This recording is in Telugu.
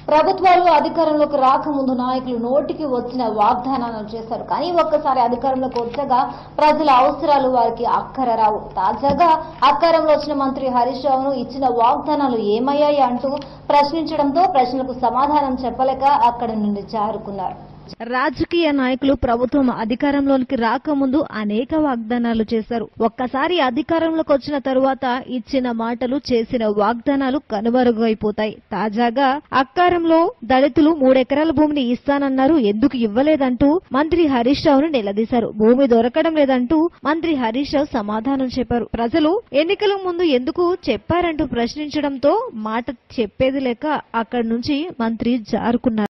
ప్రభుత్వాలు అధికారంలోకి రాకముందు నాయకులు నోటికి వచ్చిన వాగ్దానాలను చేశారు కానీ ఒక్కసారి అధికారంలోకి వచ్చాక ప్రజల అవసరాలు వారికి అక్కర రావు తాజాగా అధికారంలో వచ్చిన మంత్రి హరీష్ రావును ఇచ్చిన వాగ్దానాలు ఏమయ్యాయి అంటూ ప్రశ్నించడంతో ప్రశ్నలకు సమాధానం చెప్పలేక అక్కడి నుండి జారుకున్నారు రాజకీయ నాయకులు ప్రభుత్వం అధికారంలోకి రాకముందు అనేక వాగ్దానాలు చేశారు ఒక్కసారి అధికారంలోకి వచ్చిన తరువాత ఇచ్చిన మాటలు చేసిన వాగ్దానాలు కనుమరుగైపోతాయి తాజాగా అక్కారంలో దళితులు మూడెకరాల భూమిని ఇస్తానన్నారు ఎందుకు ఇవ్వలేదంటూ మంత్రి హరీష్ రావును నిలదీశారు భూమి దొరకడం లేదంటూ మంత్రి హరీష్ రావు సమాధానం చెప్పారు ప్రజలు ఎన్నికల ముందు ఎందుకు చెప్పారంటూ ప్రశ్నించడంతో మాట చెప్పేది లేక అక్కడి నుంచి మంత్రి జారుకున్నారు